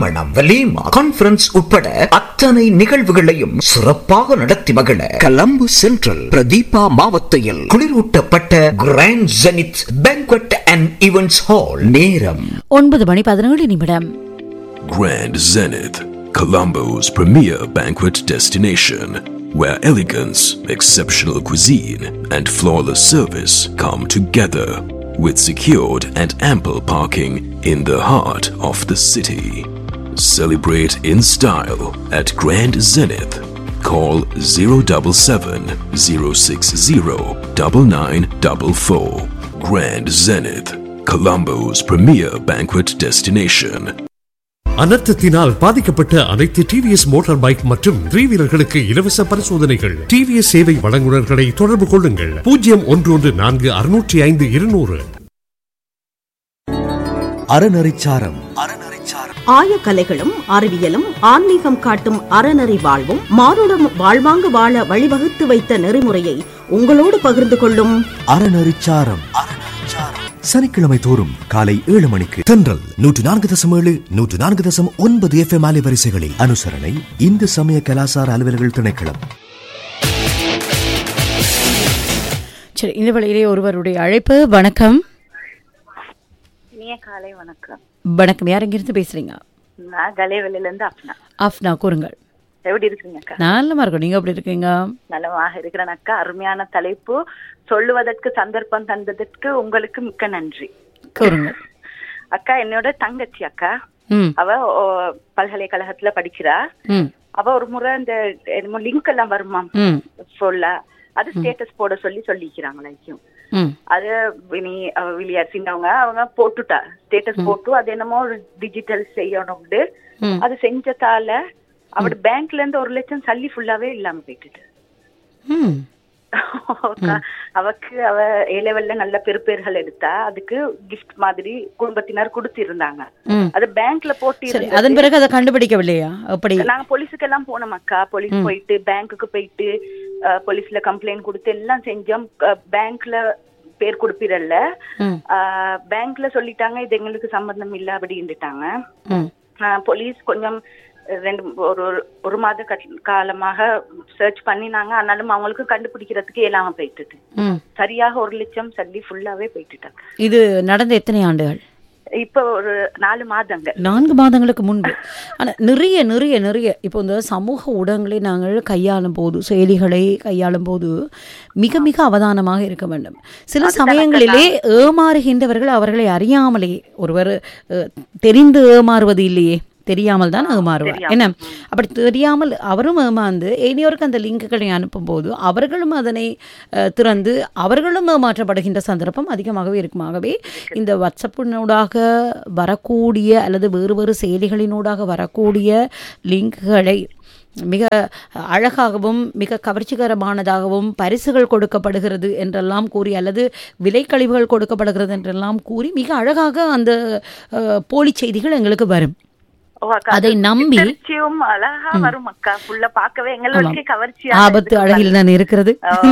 திருமணம் வலீமா கான்பரன்ஸ் உட்பட அத்தனை நிகழ்வுகளையும் சிறப்பாக நடத்தி மகிழ கலம்பு சென்ட்ரல் பிரதீபா மாவத்தையில் குளிரூட்டப்பட்ட Grand Zenith banquet and events hall நேரம் ஒன்பது மணி பதினேழு நிமிடம் Grand Zenith, Colombo's premier banquet destination, where elegance, exceptional cuisine, and flawless service come together, with secured and ample parking in the heart of the city. Celebrate in style at Grand Zenith. Call 077 060 9944. Grand Zenith, Colombo's premier banquet destination. அனர்த்தத்தினால் பாதிக்கப்பட்ட அனைத்து TVS motor bike மற்றும் த்ரீ வீலர்களுக்கு இலவச பரிசோதனைகள் TVS சேவை வழங்குநர்களை தொடர்பு கொள்ளுங்கள் பூஜ்ஜியம் ஒன்று ஒன்று நான்கு அறுநூற்றி ஐந்து இருநூறு அறநெறிச்சாரம் ஆயக்கலைகளும் அறிவியலும் ஆன்மீகம் காட்டும் அறநெறி வாழ்வும் மானுடம் வாழ்வாங்கு வாழ வழிவகுத்து வைத்த நெறிமுறையை உங்களோடு பகிர்ந்து கொள்ளும் அறநெறிச்சாரம் சனிக்கிழமை தோறும் காலை ஏழு மணிக்கு தென்றல் நூற்று நான்கு தசம் ஏழு நூற்று நான்கு தசம் ஒன்பது எஃப் எம் அலைவரிசைகளில் அனுசரணை இந்து சமய கலாசார அலுவலர்கள் திணைக்களம் சரி இந்த வேளையிலே ஒருவருடைய அழைப்பு வணக்கம் இனிய காலை வணக்கம் வணக்கம் யார் எங்கிருந்து பேசுறீங்க நான் கலைவெளியில இருந்து அப்னா ஆஃப்னா கூறுங்கள் எப்படி இருக்கீங்க அக்கா நல்லமா இருக்கும் நீங்க எப்படி இருக்கீங்க நலமாக இருக்கிறேன் அக்கா அருமையான தலைப்பு சொல்லுவதற்கு சந்தர்ப்பம் தந்ததற்கு உங்களுக்கு மிக்க நன்றி கூறுங்கள் அக்கா என்னோட தங்கச்சி அக்கா ம் அவ ஓ, பல்கலைக்கழகத்துல படிக்கிறா ம் அவ ஒரு முறை இந்த என்னமோ லிங்க் எல்லாம் வருமா ம் சொல்ல அது ஸ்டேட்டஸ் போட சொல்லி சொல்லிக்கிறாங்களாக்கும் ம் அது நீ அவ விளியா சின்னவங்க அவங்க போட்டுட்டா ஸ்டேட்டஸ் போட்டு அது என்னமோ டிஜிட்டல் செய்யணும்னு ம். அது செஞ்சதால அவட பேங்க்ல இருந்து ஒரு லட்சம் சல்லி ஃபுல்லாவே இல்லாம போயிட்டுது ம் அக்கா, அவக்கு அவ ஏ லெவல்ல நல்ல பெருப்பேர்கள் எடுத்தா அதுக்கு கிஃப்ட் மாதிரி குடும்பத்தினர் கொடுத்திருந்தாங்க ம். அது பேங்க்ல போட்டு சரி இருந்தது. அதன் பிறகு அதை கண்டுபிடிக்கவில்லையா அப்படி நாங்க போலீஸுக்கு எல்லாம் போனோம் அக்கா போலீஸ் போயிட்டு பேங்க்குக்கு போயிட்டு அஹ், போலீஸ்ல கம்ப்ளைண்ட் கொடுத்து எல்லாம் செஞ்சோம் அஹ், பேங்க்ல பேர் கொடுப்பிடல ம் அஹ், பேங்க்ல சொல்லிட்டாங்க இது எங்களுக்கு சம்பந்தம் இல்ல அப்படின்னுட்டாங்க ம் அஹ், போலீஸ் கொஞ்சம் ரெண்டு ஒரு ஒரு- ஒரு மாத கட்- காலமாக சர்ச் பண்ணினாங்க ஆனாலும் அவங்களுக்கு கண்டுபிடிக்கிறதுக்கு இயலாம போயிட்டுது ம் சரியாக ஒரு லட்சம் சல்லி ஃபுல்லாவே போயிட்டுட்டாங்க இது நடந்த எத்தனை ஆண்டுகள் இப்ப ஒரு நாலு மாதங்க நான்கு மாதங்களுக்கு முன்பு ஆனால் நிறைய நிறைய நிறைய இப்போ இந்த சமூக ஊடகங்களை நாங்கள் கையாளும் போது செயலிகளை கையாளும் போது மிக மிக அவதானமாக இருக்க வேண்டும் சில சமயங்களிலே ஏமாறுகின்றவர்கள் அவர்களை அறியாமலே ஒருவர் அஹ், தெரிந்து ஏமாறுவது இல்லையே தெரியாமல் தான் ஏமாறுவார் என்ன அப்படி தெரியாமல் அவரும் ஏமாந்து இனியோருக்கு அந்த லிங்குகளை அனுப்பும்போது அவர்களும் அதனை அஹ், திறந்து அவர்களும் ஏமாற்றப்படுகின்ற சந்தர்ப்பம் அதிகமாகவே இருக்குமாகவே இந்த வாட்ஸ்அப்பினூடாக வரக்கூடிய அல்லது வேறு வேறு செயலிகளினூடாக வரக்கூடிய லிங்குகளை மிக அழகாகவும் மிக கவர்ச்சிகரமானதாகவும் பரிசுகள் கொடுக்கப்படுகிறது என்றெல்லாம் கூறி அல்லது விலைக்கழிவுகள் கொடுக்கப்படுகிறது என்றெல்லாம் கூறி மிக அழகாக அந்த அஹ், போலி செய்திகள் எங்களுக்கு வரும் ஓ, அக்கா, அதை அது நம்பி- சித்தரிச்சியும் அழகா வரும் அக்கா ஃபுல்லா பார்க்கவே எங்களுக்கு கவர்ச்சியா ஆபத்து அழகில் தான் இருக்கிறது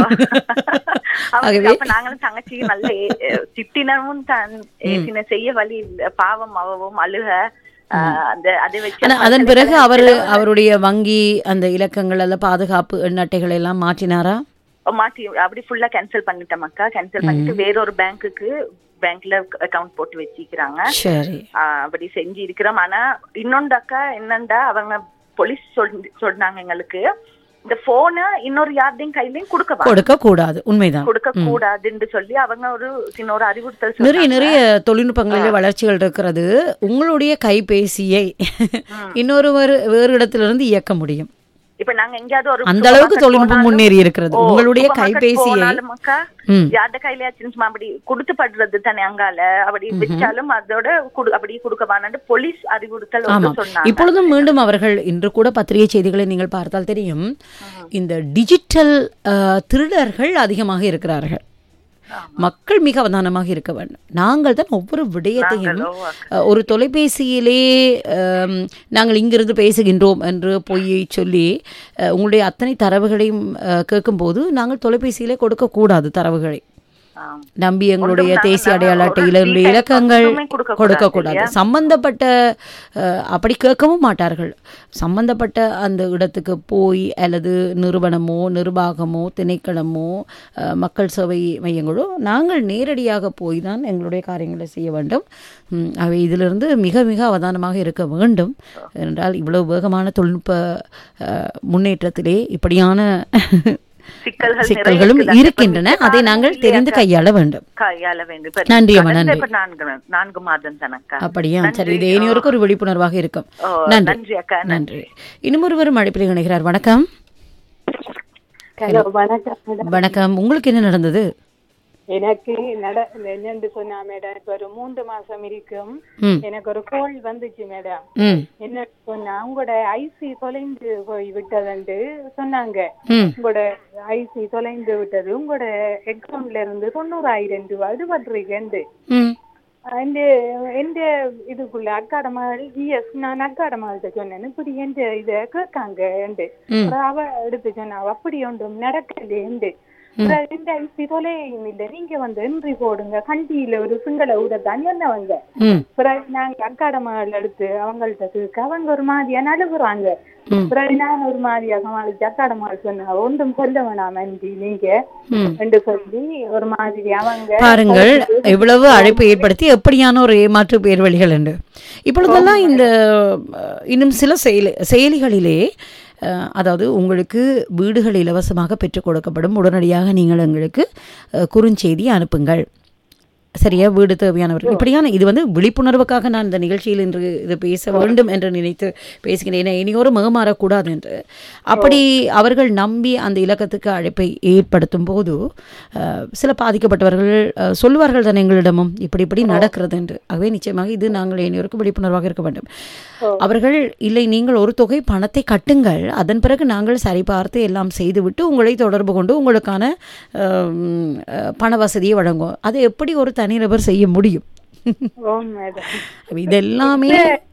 ஆகவே அப்ப நாங்களும் தங்கச்சி நல்ல ஏ- திட்டினவும் தான் ஏசின செய்ய வழி இல்ல பாவம் அவவும் அழுக ஆஹ், அந்த அதை வச்சு ஆனா அதன் பிறகு அவர் அவருடைய வங்கி அந்த இலக்கங்கள் அல்ல பாதுகாப்பு எண் அட்டைகளை எல்லாம் மாற்றினாரா மாத்தி அப்படி ஃபுல்லா கேன்சல் பண்ணிட்டோம் அக்கா கேன்சல் பண்ணிட்டு வேறொரு பேங்க்குக்கு பேங்க்ல அக்கவுண்ட் போட்டு வச்சிக்கிறாங்க சரி ஆஹ் அப்படி செஞ்சு இருக்கிறோம் ஆனா இன்னொன்று அக்கா என்னண்டா அவங்க போலீஸ் சொல் சொன்னாங்க எங்களுக்கு இந்த போனை இன்னொரு யார்டையும் கையிலயும் கொடுக்க கொடுக்க கூடாது உண்மைதான் கொடுக்க கூடாதுன்னு சொல்லி அவங்க ஒரு சின்ன ஒரு அறிவுறுத்தல் நிறைய சொன்னாங்க. நிறைய தொழில்நுட்பங்களிலே வளர்ச்சிகள் இருக்கிறது உங்களுடைய கைபேசியை இன்னொருவர் வேறு இடத்திலிருந்து இயக்க முடியும் இப்ப நாங்க எங்கேயாவது ஒரு அந்த அளவுக்கு supermarket தொழில்நுட்பம் போனாலும், முன்னேறி இருக்கிறது ஓ, உங்களுடைய supermarket கைபேசியை போனாலும் அக்கா, ம். யார்ட கையிலயாச்சும் சும்மா அப்படி கொடுத்து படுறது தானே அங்கால அப்படி வச்சாலும் அதோட குடு- அப்படி கொடுக்க வேணாண்டு போலீஸ் அறிவுறுத்தல் ஒன்று ஆமாம் சொன்னாங்க இப்பொழுதும் மீண்டும் அவர்கள் இன்று கூட பத்திரிகை செய்திகளை நீங்கள் பார்த்தால் தெரியும் இந்த டிஜிட்டல் அஹ், திருடர்கள் அதிகமாக இருக்கிறார்கள் மக்கள் மிக அவதானமாக இருக்க வேண்டும் நாங்கள் தான் ஒவ்வொரு விடயத்தையும் அஹ், ஒரு தொலைபேசியிலே அம், நாங்கள் இங்கிருந்து பேசுகின்றோம் என்று பொய்யை சொல்லி அஹ், உங்களுடைய அத்தனை தரவுகளையும் அஹ், கேட்கும்போது நாங்கள் தொலைபேசியிலே கொடுக்கக்கூடாது தரவுகளை ஆம். நம்பி எங்களுடைய ஒன்றும் தேசிய நாங்க- அடையாள நாங்க அட்டையில் ஒரு என்னுடைய details இலக்கங்கள் மட்டுமே கொடுக்கக்கூடாது, கொடுக்கக்கூடாது இல்லையா? சம்பந்தப்பட்ட அஹ், அப்படி கேட்கவும் மாட்டார்கள் சம்பந்தப்பட்ட அந்த இடத்துக்கு போய் அல்லது நிறுவனமோ நிர்வாகமோ திணைக்களமோ அஹ், மக்கள் சேவை மையங்களோ நாங்கள் நேரடியாக போய் தான் எங்களுடைய காரியங்களை செய்ய வேண்டும் ம், அவை இதிலிருந்து மிக மிக அவதானமாக இருக்க வேண்டும் என்றால் இவ்வளவு வேகமான தொழில்நுட்ப அஹ், முன்னேற்றத்திலே இப்படியான சிக்கல்கள் சிக்கல்களும் நிறைய இருக்குது. இருக்கின்றன அப்ப அதை நிச்சயமாக நாங்கள் இல்லையா தெரிந்து அக்கா? கையாள வேண்டும் கையாள வேண்டும் இப்ப நன்றி அம்மா, கடந்த நன்றி. இப்ப நான்கு நான்கு மாதம் தானக்கா அப்படியா நன்றி. சரி இது இனியோருக்கு ஒரு விழிப்புணர்வாக இருக்கும் ஓ, நன்றி நன்றி அக்கா, நன்றி இன்னும் ஒருவர் அழைப்பில் இணைகிறார் வணக்கம் ஹலோ வணக்கம் மேடம் வணக்கம் உங்களுக்கு என்ன நடந்தது எனக்கு நட என்னன்னு சொன்னா மேடம் இப்ப ஒரு மூன்று மாசம் இருக்கும் ம். எனக்கு ஒரு கோல் வந்துச்சு மேடம் ம் என்ன சொன்னா உங்களோட ஐசி தொலைந்து போய் விட்டதுண்டு சொன்னாங்க ம் உங்களோட ஐசி தொலைந்து விட்டது உங்களோட அக்கௌண்ட்ல இருந்து தொண்ணூறாயிரம் ரூபாய் இது பண்றீங்கண்டு ம் அந்த எந்த இதுக்குள்ள அக்காட மகள் ஜிஎஸ் நான் அக்காட மகள்கிட்ட சொன்னேன் இப்படி எந்த இத கேட்காங்க என்று ம். அப்புறம் அவ எடுத்து சொன்னா அவ அப்படி ஒன்றும் நடக்கலேண்டு இந்த ஐசி தொலையும் இல்ல நீங்க வந்து என்ட்ரி போடுங்க கண்டியில ஒரு சிங்கள ஊடத்தான் சொன்னவங்க ம் பிறகு நாங்க அக்காட மகள் எடுத்து அவங்கள்ட்ட கேட்க அவங்க ஒரு மாதிரியா நழுகுறாங்க ம். பிறகு நான் ஒரு மாதிரியா சமாளிச்சு அக்காட மகள் சொன்னா ஒன்றும் சொல்ல வேணாம் நன்றி நீங்க ம் என்று சொல்லி ஒரு மாதிரி அவங்க பாருங்கள் எவ்வளவு அழைப்பு ஏற்படுத்தி எப்படியான ஒரு ஏமாற்று பேர் வழிகள் என்று இப்பொழுதெல்லாம் இந்த அஹ், இன்னும் சில செயலி செயலிகளிலே அஹ், அதாவது உங்களுக்கு வீடுகள் இலவசமாக பெற்றுக் கொடுக்கப்படும் உடனடியாக நீங்கள் எங்களுக்கு அஹ், குறுஞ்செய்தி அனுப்புங்கள் சரியா வீடு தேவையானவர்கள் இப்படியான இது வந்து விழிப்புணர்வுக்காக நான் இந்த நிகழ்ச்சியில் இன்று இது பேச வேண்டும் என்று நினைத்து பேசுகிறேன் ஏன்னா இனியோரும் முகமாறக்கூடாது என்று அப்படி அவர்கள் நம்பி அந்த இலக்கத்துக்கு அழைப்பை ஏற்படுத்தும் போது அஹ், சில பாதிக்கப்பட்டவர்கள் அஹ், சொல்லுவார்கள் தான் எங்களிடமும் இப்படி இப்படி நடக்கிறது என்று ஆகவே நிச்சயமாக இது நாங்கள் இனியோருக்கு விழிப்புணர்வாக இருக்க வேண்டும் அவர்கள் இல்லை நீங்கள் ஒரு தொகை பணத்தை கட்டுங்கள் அதன் பிறகு நாங்கள் சரிபார்த்து எல்லாம் செய்துவிட்டு உங்களை தொடர்பு கொண்டு உங்களுக்கான அஹ், அஹ், பண வசதியை வழங்குவோம் அது எப்படி ஒரு தனிநபர் செய்ய முடியும் ஓ மேடம் இதெல்லாமே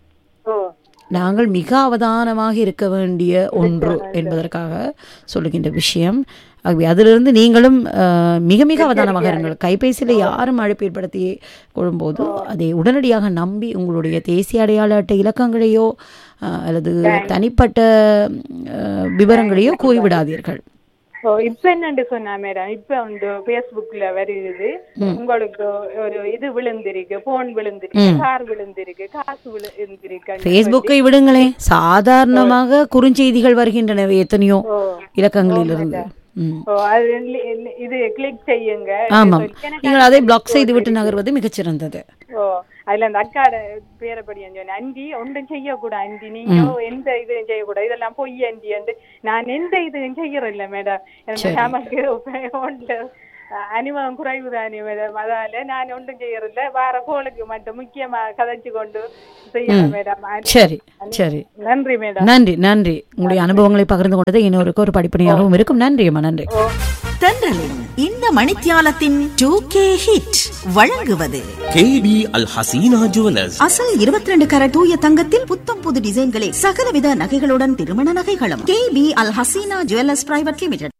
ஓ நாங்கள் மிக அவதானமாக இருக்க வேண்டிய ஒன்று என்பதற்காக சொல்லுகின்ற விஷயம் ஆகவே அதிலிருந்து நீங்களும் அஹ், மிக மிக அவதானமாக இருங்கள் கைபேசியில் யாரும் அழைப்பு ஏற்படுத்தி கொள்ளும்போது அதை உடனடியாக நம்பி உங்களுடைய தேசிய அடையாள அட்டை இலக்கங்களையோ அஹ், அல்லது தனிப்பட்ட அஹ், விவரங்களையோ கூறிவிடாதீர்கள் ஓ இப்ப என்னன்னு சொன்னா மேடம் இப்ப வந்து பேஸ்புக்ல வருது உங்களுக்கு ஒரு இது விழுந்திருக்கு போன் விழுந்திருக்கு கார் விழுந்திருக்கு காசு விழுந்திருக்கு ஃபேஸ்புக்கை விடுங்களேன் சாதாரணமாக குறுஞ்செய்திகள் வருகின்றனவே எத்தனையோ இலக்கங்களிலிருந்து ம் ஓ அது லி- லி- இது கிளிக் செய்யுங்க ஆமாம் எனக்கு நீங்கள் அதை பிளாக் செய்து விட்டு நகர்வது மிகச்சிறந்தது ஓ அதுல அந்த அக்காட பேரப்படி சொன்னேன் அண்டி ஒன்றும் செய்யக்கூடாது அண்டி நீங்க எந்த இதுவும் செய்யக்கூடாது இதெல்லாம் பொய் அண்டி என்று நான் எந்த இதுவும் செய்யறதில்ல மேடம் எனக்கு நமக்கு போன்ல அனுபவம் குறைவு தானே மேடம் அதால நான் ஒன்றும் செய்யறதில்ல வார கோளுக்கு மட்டும் முக்கியமா கதைச்சு கொண்டு செய்யறேன் மேடம் சரி சரி நன்றி மேடம் நன்றி நன்றி உங்களுடைய அனுபவங்களை பகிர்ந்து கொண்டது இன்னொருக்கு ஒரு படிப்பணியாகவும் இருக்கும் நன்றி அம்மா நன்றி தென்றலின் இந்த மணித்தியாலத்தின் டூ கே ஹிட் வழங்குவது கேபி அல் ஹசீனா ஜுவல்லர்ஸ் அசல் 22 ரெண்டு கர தூய தங்கத்தில் புத்தம் புது டிசைன்களில் சகலவித நகைகளுடன் திருமண நகைகளும் K B Al Hasina jewellers private limited